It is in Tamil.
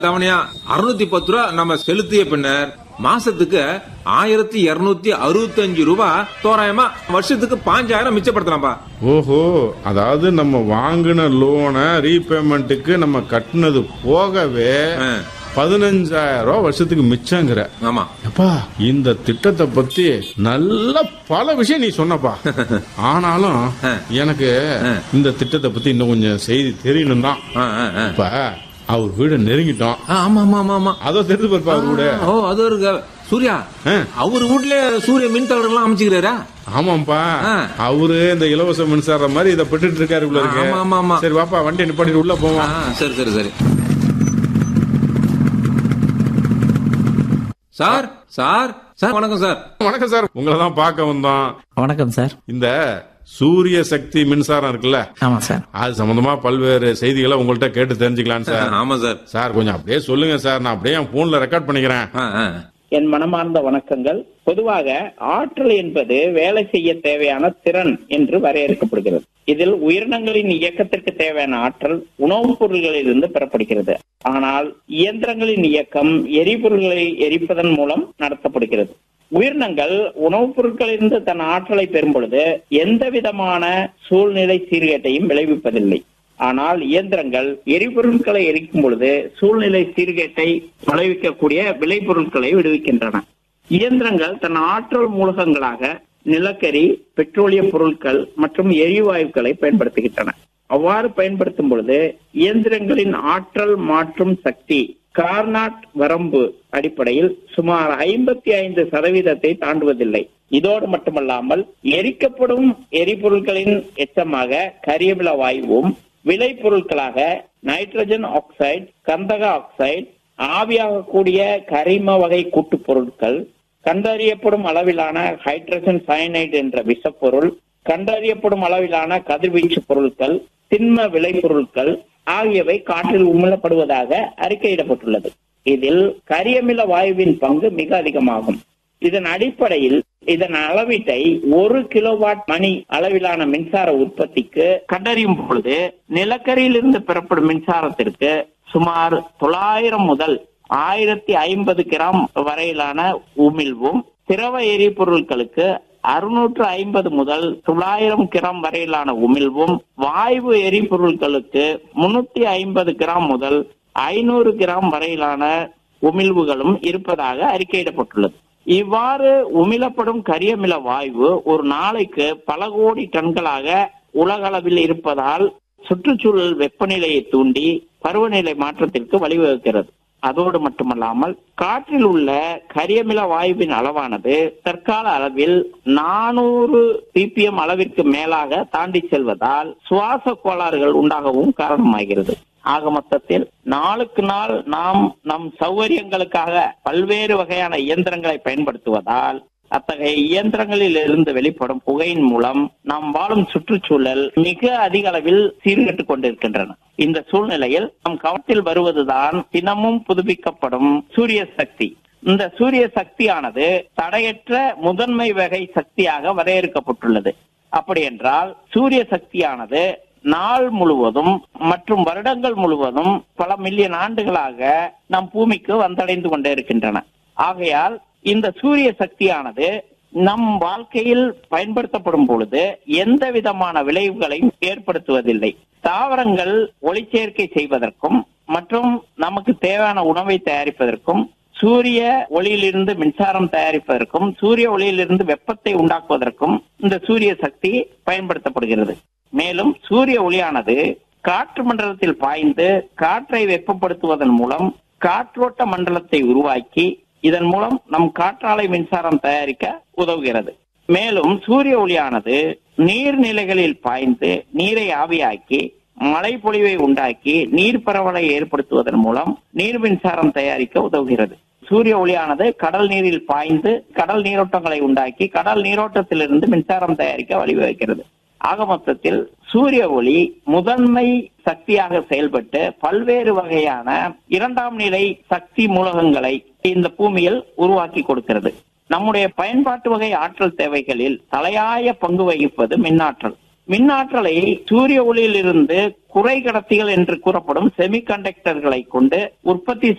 கவனியா அறுநூத்தி பத்து ரூபா நம்ம செலுத்திய பின்னர் மாசத்துக்கு ஆயிரத்தி இருநூத்தி அறுபத்தஞ்சு ரூபாய் தோராயமா வருஷத்துக்கு பாஞ்சாயிரம் மிச்சப்படுத்தலாம்பா ஓஹோ அதாவது நம்ம வாங்கின லோனை ரீபேமெண்ட்டுக்கு நம்ம கட்டினது போகவே ஆ. பதினஞ்சாயிரம் ரூபாய் வருஷத்துக்கு மிச்சங்கிற ஆமா அப்பா இந்த திட்டத்தை பத்தி நல்ல பல விஷயம் நீ சொன்னப்பா ஆனாலும் எனக்கு இந்த திட்டத்தை பத்தி இன்னும் கொஞ்சம் செய்தி தெரியணும் தான் ஆ, ஆ, ஆ. இப்ப அவர் வீட நெருங்கிட்டோம் ஆ, ஆமா ஆமா ஆமா ஆமா அதோ தெரிஞ்சு பாருப்பா அவர் வீடு ஓ அது ஒரு க- சூர்யா ஆ. அவர் வீட்ல சூரிய மின்தளங்கள்லாம் அமைச்சுக்கிறாரா ஆமாப்பா ஆ. அவரு இந்த இலவச மின்சாரம் மாதிரி இதை பெற்றுட்டு இருக்காரு உள்ள இருக்கு ஆமா, ஆமா, ஆமா. சரி வாப்பா வண்டி நிப்பாட்டிட்டு உள்ள ஆ, போவோம் சரி சரி சரி சார் சார் சார் வணக்கம் சார் வணக்கம் சார் உங்களை தான் பார்க்க வந்தோம் வணக்கம் சார் இந்த சூரிய சக்தி மின்சாரம் இருக்குல்ல ஆமா சார் அது சம்பந்தமா பல்வேறு செய்திகளை உங்கள்ட்ட கேட்டு தெரிஞ்சுக்கலாம் சார் ஆமா சார் சார் கொஞ்சம் அப்படியே சொல்லுங்க சார் நான் அப்படியே என் போன்ல ரெக்கார்ட் பண்ணிக்கிறேன் ஆ, ஆ. என் மனமார்ந்த வணக்கங்கள் பொதுவாக ஆற்றல் என்பது வேலை செய்ய தேவையான திறன் என்று வரையறுக்கப்படுகிறது இதில் உயிரினங்களின் இயக்கத்திற்கு தேவையான ஆற்றல் உணவுப் பொருள்களிலிருந்து பெறப்படுகிறது ஆனால் இயந்திரங்களின் இயக்கம் எரிபொருள்களை எரிப்பதன் மூலம் நடத்தப்படுகிறது உயிரினங்கள் உணவுப் பொருட்களிலிருந்து தன் ஆற்றலை பெறும் பொழுது எந்த விதமான சூழ்நிலை சீர்கேட்டையும் விளைவிப்பதில்லை ஆனால் இயந்திரங்கள் எரிபொருட்களை எரிக்கும் பொழுது சூழ்நிலை சீர்கேட்டை விளைவிக்கக்கூடிய விளைபொருட்களை விடுவிக்கின்றன இயந்திரங்கள் தன் ஆற்றல் மூலகங்களாக நிலக்கரி பெட்ரோலிய பொருட்கள் மற்றும் எரிவாயுக்களை பயன்படுத்துகின்றன அவ்வாறு பயன்படுத்தும் பொழுது இயந்திரங்களின் ஆற்றல் மாற்றும் சக்தி கார்னாட் வரம்பு அடிப்படையில் சுமார் ஐம்பத்தி ஐந்து சதவீதத்தை தாண்டுவதில்லை இதோடு மட்டுமல்லாமல் எரிக்கப்படும் எரிபொருட்களின் எச்சமாக கரியமில வாயுவும் விளைபொருட்களாக நைட்ரஜன் ஆக்சைடு கந்தக ஆக்சைடு ஆவியாகக்கூடிய கரிம வகை கூட்டுப் பொருட்கள் கண்டறியப்படும் அளவிலான ஹைட்ரஜன் சயனைடு என்ற விஷப்பொருள் கண்டறியப்படும் அளவிலான கதிர்வீச்சு பொருட்கள் திண்ம விளைபொருட்கள் ஆகியவை காற்றில் உமிழப்படுவதாக அறிக்கையிடப்பட்டுள்ளது இதில் கரியமில வாயுவின் பங்கு மிக அதிகமாகும் இதன் அடிப்படையில் இதன் அளவீட்டை ஒரு கிலோவாட் மணி அளவிலான மின்சார உற்பத்திக்கு கண்டறியும் பொழுது நிலக்கரியிலிருந்து பெறப்படும் மின்சாரத்திற்கு சுமார் தொள்ளாயிரம் முதல் ஆயிரத்தி ஐம்பது கிராம் வரையிலான உமிழ்வும் திரவ எரிபொருட்களுக்கு அறுநூற்று ஐம்பது முதல் தொள்ளாயிரம் கிராம் வரையிலான உமிழ்வும் வாயு எரிபொருட்களுக்கு முன்னூத்தி ஐம்பது கிராம் முதல் ஐநூறு கிராம் வரையிலான உமிழ்வுகளும் இருப்பதாக அறிக்கையிடப்பட்டுள்ளது இவ்வாறு உமிழப்படும் கரியமில வாயு ஒரு நாளைக்கு பல கோடி டன்களாக உலகளவில் இருப்பதால் சுற்றுச்சூழல் வெப்பநிலையை தூண்டி பருவநிலை மாற்றத்திற்கு வழிவகுக்கிறது அதோடு மட்டுமல்லாமல் காற்றில் உள்ள கரியமில வாயுவின் அளவானது தற்கால அளவில் நானூறு பிபிஎம் அளவிற்கு மேலாக தாண்டி செல்வதால் சுவாச கோளாறுகள் உண்டாகவும் காரணமாகிறது ஆக மொத்தத்தில் நாளுக்கு நாள் நாம் நம் சௌகரியங்களுக்காக பல்வேறு வகையான இயந்திரங்களை பயன்படுத்துவதால் அத்தகைய இயந்திரங்களில் இருந்து வெளிப்படும் புகையின் மூலம் நாம் வாழும் சுற்றுச்சூழல் மிக அதிக அளவில் சீர்கெட்டுக் கொண்டிருக்கின்றன இந்த சூழ்நிலையில் நம் கவனத்தில் வருவதுதான் தினமும் புதுப்பிக்கப்படும் சூரிய சக்தி இந்த சூரிய சக்தியானது தடையற்ற முதன்மை வகை சக்தியாக வரையறுக்கப்பட்டுள்ளது அப்படி என்றால் சூரிய சக்தியானது நாள் முழுவதும் மற்றும் வருடங்கள் முழுவதும் பல மில்லியன் ஆண்டுகளாக நம் பூமிக்கு வந்தடைந்து கொண்டே இருக்கின்றன ஆகையால் இந்த சூரிய சக்தியானது நம் வாழ்க்கையில் பயன்படுத்தப்படும் பொழுது எந்த விதமான விளைவுகளையும் ஏற்படுத்துவதில்லை தாவரங்கள் ஒளிச்சேர்க்கை செய்வதற்கும் மற்றும் நமக்கு தேவையான உணவை தயாரிப்பதற்கும் சூரிய ஒளியிலிருந்து மின்சாரம் தயாரிப்பதற்கும் சூரிய ஒளியிலிருந்து வெப்பத்தை உண்டாக்குவதற்கும் இந்த சூரிய சக்தி பயன்படுத்தப்படுகிறது மேலும் சூரிய ஒளியானது காற்று மண்டலத்தில் பாய்ந்து காற்றை வெப்பப்படுத்துவதன் மூலம் காற்றோட்ட மண்டலத்தை உருவாக்கி இதன் மூலம் நம் காற்றாலை மின்சாரம் தயாரிக்க உதவுகிறது மேலும் சூரிய ஒளியானது நீர்நிலைகளில் பாய்ந்து நீரை ஆவியாக்கி மழை பொழிவை உண்டாக்கி நீர் பரவலை ஏற்படுத்துவதன் மூலம் நீர் மின்சாரம் தயாரிக்க உதவுகிறது சூரிய ஒளியானது கடல் நீரில் பாய்ந்து கடல் நீரோட்டங்களை உண்டாக்கி கடல் நீரோட்டத்திலிருந்து மின்சாரம் தயாரிக்க வழிவகுக்கிறது ஆக மொத்தத்தில் சூரிய ஒளி முதன்மை சக்தியாக செயல்பட்டு பல்வேறு வகையான இரண்டாம் நிலை சக்தி மூலகங்களை இந்த பூமியில் உருவாக்கி கொடுக்கிறது நம்முடைய பயன்பாட்டு வகை ஆற்றல் தேவைகளில் தலையாய பங்கு வகிப்பது மின்னாற்றல் மின் ஆற்றலை சூரிய ஒளியிலிருந்து குறை கடத்திகள் என்று கூறப்படும் செமிகண்டக்டர்களை கொண்டு உற்பத்தி